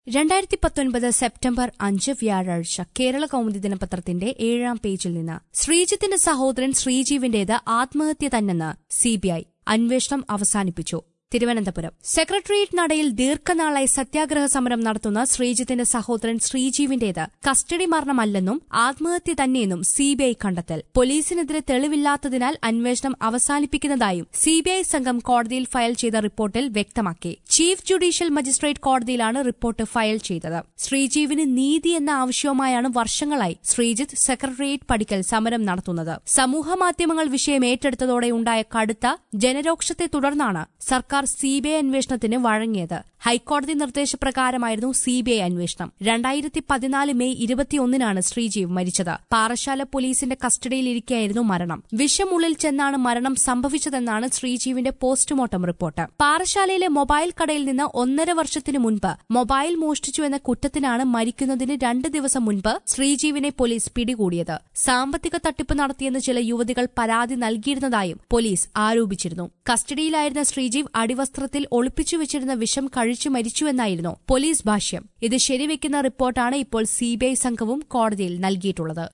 രണ്ടായിരത്തി പത്തൊൻപത് സെപ്റ്റംബർ അഞ്ച് വ്യാഴാഴ്ച കേരള കൗമുദി ദിനപത്രത്തിന്റെ ഏഴാം പേജിൽ നിന്ന് ശ്രീജിത്തിന്റെ സഹോദരൻ ശ്രീജീവിന്റേത് ആത്മഹത്യ തന്നെന്ന് സിബിഐ അന്വേഷണം അവസാനിപ്പിച്ചു തിരുവനന്തപുരം സെക്രട്ടേറിയറ്റ് നടയിൽ ദീർഘനാളായി സത്യാഗ്രഹ സമരം നടത്തുന്ന ശ്രീജിത്തിന്റെ സഹോദരൻ ശ്രീജീവിന്റേത് കസ്റ്റഡി മരണമല്ലെന്നും ആത്മഹത്യ തന്നെയെന്നും സിബിഐ കണ്ടെത്തൽ പോലീസിനെതിരെ തെളിവില്ലാത്തതിനാൽ അന്വേഷണം അവസാനിപ്പിക്കുന്നതായും സിബിഐ സംഘം കോടതിയിൽ ഫയൽ ചെയ്ത റിപ്പോർട്ടിൽ വ്യക്തമാക്കി ചീഫ് ജുഡീഷ്യൽ മജിസ്ട്രേറ്റ് കോടതിയിലാണ് റിപ്പോർട്ട് ഫയൽ ചെയ്തത് ശ്രീജീവിന് നീതി എന്ന ആവശ്യവുമായാണ് വർഷങ്ങളായി ശ്രീജിത്ത് സെക്രട്ടേറിയറ്റ് പടിക്കൽ സമരം നടത്തുന്നത് സമൂഹമാധ്യമങ്ങൾ വിഷയം ഏറ്റെടുത്തതോടെ ഉണ്ടായ കടുത്ത ജനരോക്ഷത്തെ തുടർന്നാണ് സർക്കാർ സിബിഐ അന്വേഷണത്തിന് വഴങ്ങിയത് ഹൈക്കോടതി നിർദ്ദേശപ്രകാരമായിരുന്നു സിബിഐ അന്വേഷണം രണ്ടായിരത്തി പതിനാല് മെയ് ഇരുപത്തിയൊന്നിനാണ് ശ്രീജീവ് മരിച്ചത് പാറശാല പോലീസിന്റെ കസ്റ്റഡിയിലിരിക്കെയായിരുന്നു മരണം വിഷമുള്ളിൽ ചെന്നാണ് മരണം സംഭവിച്ചതെന്നാണ് ശ്രീജീവിന്റെ പോസ്റ്റ്മോർട്ടം റിപ്പോർട്ട് പാറശാലയിലെ മൊബൈൽ കടയിൽ നിന്ന് ഒന്നര വർഷത്തിനു മുൻപ് മൊബൈൽ മോഷ്ടിച്ചു എന്ന കുറ്റത്തിനാണ് മരിക്കുന്നതിന് രണ്ട് ദിവസം മുൻപ് ശ്രീജീവിനെ പോലീസ് പിടികൂടിയത് സാമ്പത്തിക തട്ടിപ്പ് നടത്തിയെന്ന് ചില യുവതികൾ പരാതി നൽകിയിരുന്നതായും പോലീസ് ആരോപിച്ചിരുന്നു കസ്റ്റഡിയിലായിരുന്ന ശ്രീജീവ് അടിവസ്ത്രത്തിൽ ഒളിപ്പിച്ചു വെച്ചിരുന്ന വിഷം കഴിച്ചു മരിച്ചുവെന്നായിരുന്നു പോലീസ് ഭാഷ്യം ഇത് ശരിവെക്കുന്ന റിപ്പോർട്ടാണ് ഇപ്പോൾ സിബിഐ സംഘവും കോടതിയിൽ നൽകിയിട്ടുള്ളത്